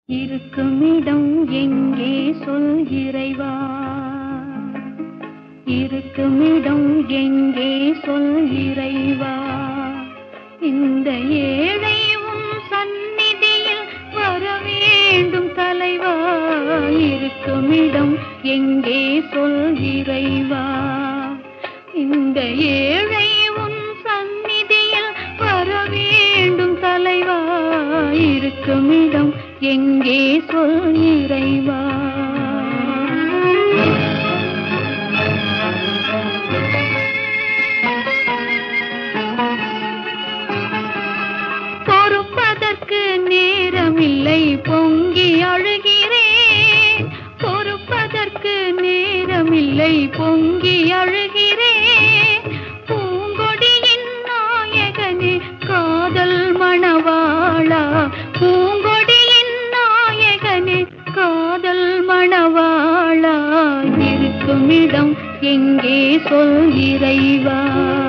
இருக்குமிடம் எங்கே சொல் இறைவா இருக்குமிடம் எங்கே சொல் இறைவா இந்த ஏழை உன் சந்நிதியில் வர வேண்டும் தலைவா இருக்குமிடம் எங்கே சொல் இறைவா இந்த ஏழை உன் சந்நிதியில் வர வேண்டும் தலைவா இருக்குமிடம் எங்கே சொல் இறைவா பொறுப்பதற்கு நேரமில்லை பொங்கி அழுகிறேன் பொறுப்பதற்கு நேரமில்லை பொங்கி அழுகிறேன் பூங்கொடியின் நாயகனே காதல் மணவாளா பூங்கொடியின் நாயகனே காதல் மணவாளா இருக்குமிடம் எங்கே சொல் இறைவா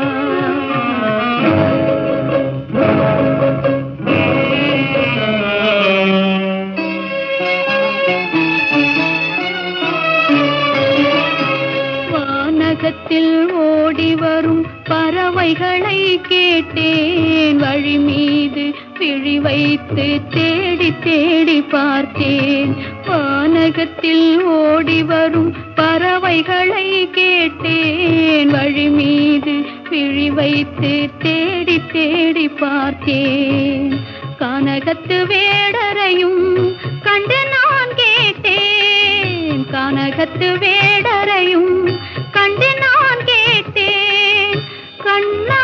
வானகத்தில் ஓடி வரும் பறவைகளை கேட்டேன் வழி மீது விழி வைத்து தேடி தேடி பார்த்தேன் வானகத்தில் ஓடி வரும் பறவைகளை கேட்டேன் வழி மீது விழி வைத்து தேடி தேடி பார்த்தேன் கானகத்து வேடரையும் கண்டு நான் கேட்டேன் கானகத்து வேடரையும் கண்டு நான் கேட்டேன் கண்ணா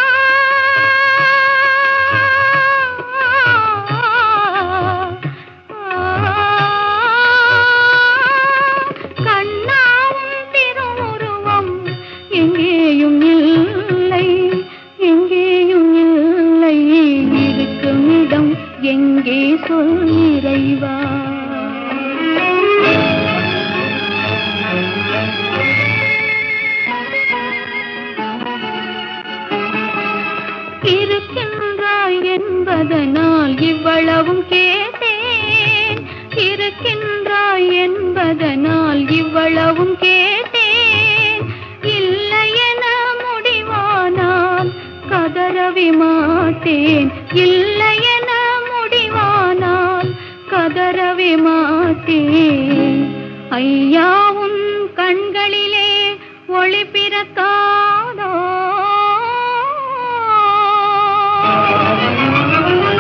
கண்ணாவும் திருவுருவம் எங்கேயும் இல்லை எங்கேயும் இல்லை இருக்கும் இடம் எங்கே சொல் இறைவா இருக்கின்றாய் என்பதனால் இவ்வளவும் கேட்டேன் இருக்கின்றாய் என்பதனால் இவ்வளவும் கேட்டேன் இல்லை என முடிவானால் கதறவி மாட்டேன் இல்லை என முடிவானால் கதறவி மாட்டேன் ஐயா உன் கண்களிலே ஒளி பிறக்காதோ